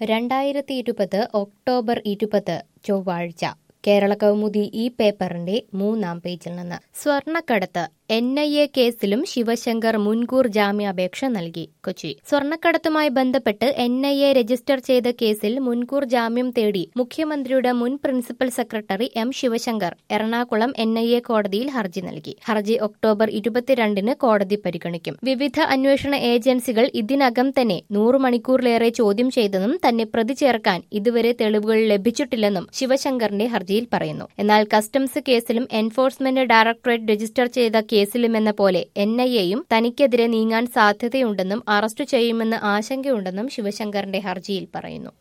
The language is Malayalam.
രണ്ടായിരത്തി ഇരുപത് ഒക്ടോബർ ഇരുപത് ചൊവ്വാഴ്ച കേരള കൗമുദി ഈ പേപ്പറിന്റെ മൂന്നാം പേജിൽ നിന്ന് സ്വർണക്കടത്ത് എൻ ഐ എ കേസിലും ശിവശങ്കർ മുൻകൂർ ജാമ്യാപേക്ഷ നൽകി കൊച്ചി സ്വർണക്കടത്തുമായി ബന്ധപ്പെട്ട് എൻ ഐ എ രജിസ്റ്റർ ചെയ്ത കേസിൽ മുൻകൂർ ജാമ്യം തേടി മുഖ്യമന്ത്രിയുടെ മുൻ principal secretary M Sivasankar Ernakulam N I A കോടതിയിൽ ഹർജി നൽകി ഹർജി ഒക്ടോബർ ഇരുപത്തിരണ്ടിന് കോടതി പരിഗണിക്കും വിവിധ അന്വേഷണ ഏജൻസികൾ ഇതിനകം തന്നെ നൂറ് മണിക്കൂറിലേറെ ചോദ്യം ചെയ്തെന്നും തന്നെ പ്രതി ചേർക്കാൻ ഇതുവരെ തെളിവുകൾ ലഭിച്ചിട്ടില്ലെന്നും ശിവശങ്കറിന്റെ ഹർജിയിൽ പറയുന്നു എന്നാൽ കസ്റ്റംസ് കേസിലും എൻഫോഴ്സ്മെന്റ് ഡയറക്ടറേറ്റ് രജിസ്റ്റർ ചെയ്ത കേസിലുമെന്ന പോലെ എൻ ഐ എയും തനിക്കെതിരെ നീങ്ങാൻ സാധ്യതയുണ്ടെന്നും അറസ്റ്റ് ചെയ്യുമെന്ന് ആശങ്കയുണ്ടെന്നും ശിവശങ്കറിന്റെ ഹർജിയിൽ പറയുന്നു